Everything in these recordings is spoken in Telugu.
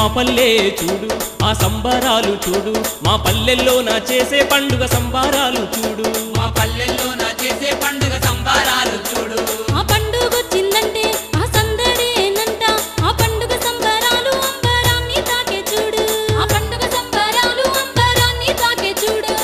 మా పల్లె చూడు ఆ సంబరాలు చూడు మా పల్లెల్లో నా చేసే పండుగ సంబరాలు చూడు మా పల్లెల్లో నా చేసే పండుగ సంబారాలు చూడు ఆ పండుగొచ్చిందంటే ఆ సందడేనంట ఆ పండుగ సంబరాలు అంబరాన్ని తాకే చూడు ఆ పండుగ సంబరాలు అంబరాన్ని తాకే చూడు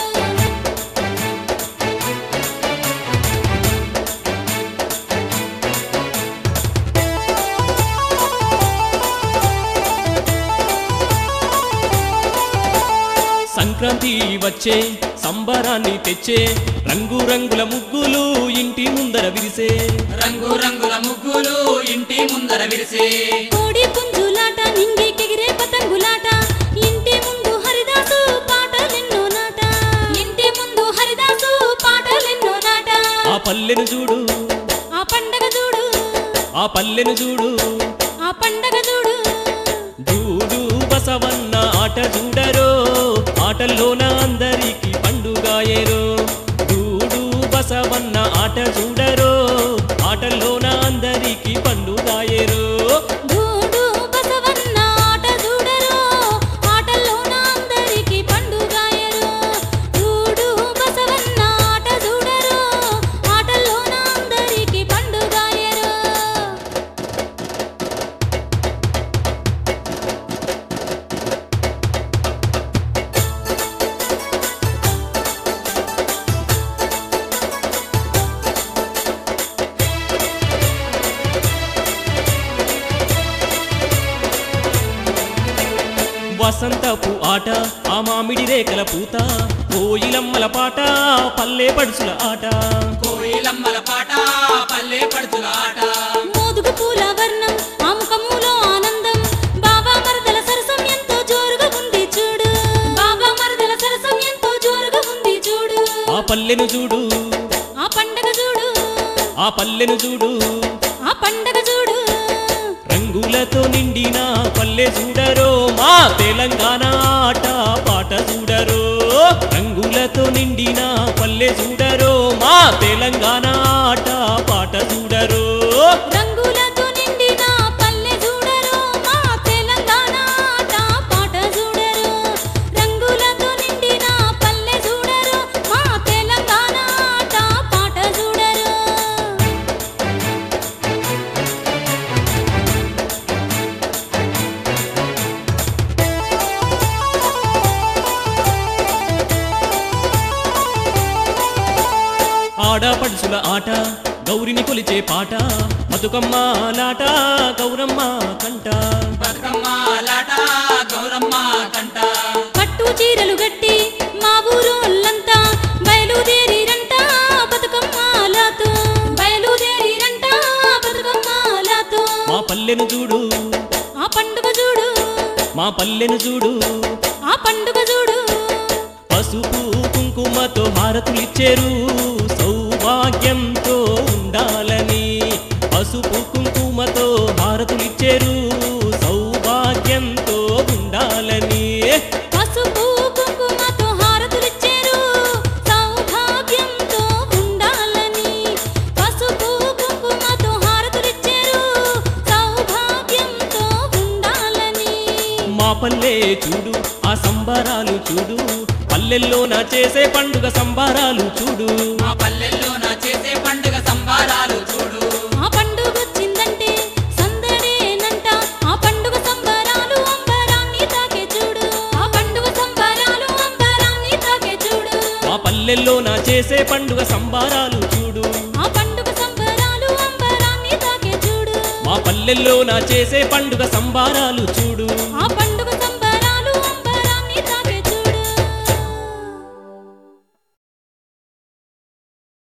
సంక్రాంతి వచ్చే సంబరాన్ని తెచ్చే రంగు రంగుల ముగ్గులు ఇంటి ముందర విరిసే రంగు రంగుల ముగ్గులు ఇంటి ముందర విరిసే కోడి పుంజులాట నింగికెగిరే పతంగులాట ఇంటి ముందు హరిదాసు పాటలెన్నో నాట ఇంటి ముందు హరిదాసు పాటలెన్నో నాట ఆ పల్లెను చూడు ఆ పండగ చూడు ఆ పల్లెను చూడు ఆ పండగ చూడు చూడు బసవన్న ఆట చూడరో ఆటల్లోన అందరికి పండుగాయేరో చూడు బసవన్న ఆట చూడరో ఆటల్లోన అందరికి పండుగాయేరో దూడు బసవన్న ఆట చూడరు ఆటల్లోన అందరికి పండుగాయరు దూడు బసవన్న ఆట చూడరు ఆటల్లోన అందరికి పండుగాయరు వసంతపు ఆట ఆ మామిడి రేఖల పూత కోయిలమ్మల పాట పల్లె పడుచుల ఆట కోయిలమ్మల పాట పల్లె పడుచుల ఆట మోదుగు పూల వర్ణం ఆ ముఖములో ఆనందం బాబా మరదల సరసం ఎంతో జోరుగా ఉంది చూడు బాబా మరదల సరసం ఎంతో జోరుగా ఉంది చూడు ఆ పల్లెను చూడు ఆ పండగ చూడు ఆ పల్లెను చూడు ఆ పండగ చూడు రంగులతో నిండిన పల్లె చూడరో మా తెలంగాణ ఆట పాట చూడరో రంగులతో నిండిన పల్లె చూడరో మా తెలంగాణ ఆట పాట చూడరో రంగులతో నిండిన పల్లె చూడరు మా తెలంగాణ ఆట పాట చూడరు రంగులతో నిండిన పల్లె చూడరు మా తెలంగాణ ఆట పాట చూడరు ఆడపడుచుల ఆట గౌరిని కొలిచే పాట బతుకమ్మ లాట గౌరమ్మ కంట బతుకమ్మ లాట గౌరమ్మ కంట పట్టు చీరలు గట్టి మా ఊరోళ్ళంతా బయలుదేరిరంట బతుకమ్మలాతో బయలుదేరిరంట బతుకమ్మలాతో మా పల్లెను చూడు ఆ పండుగ చూడు మా పల్లెను చూడు ఆ పండుగ చూడు పసుపు కుంకుమతో హారతులిచ్చేరు సౌభాగ్యంతో ఉండాలని పసుపు కుంకుమతో హారతులిచ్చేరు సౌభాగ్యంతో ఉండాలని పసుపు కుంకుమతో హారతులిచ్చారు సౌభాగ్యంతో ఉండాలని పసుపు కుంకుమతో హారతులిచ్చారు సౌభాగ్యంతో ఉండాలని మా పల్లె చూడు ఆ సంబరాలు చూడు పల్లెల్లో నా చేసే పండుగ సంబరాలు చూడు మా పల్లెల్లో నా చేసే పండుగ సంబారాలు చూడు ఆ పండుగొచ్చిందంటే సందడేనంట ఆ పండుగ సంబరాలు అంబరాన్ని తాకే చూడు ఆ పండుగ సంబరాలు అంబరాన్ని తాకే చూడు మా పల్లెల్లో నా చేసే పండుగ సంబరాలు చూడు ఆ పండుగ సంబరాలు అంబరాన్ని తాకే చూడు మా పల్లెల్లో నా చేసే పండుగ సంబారాలు చూడు ఆ పండుగ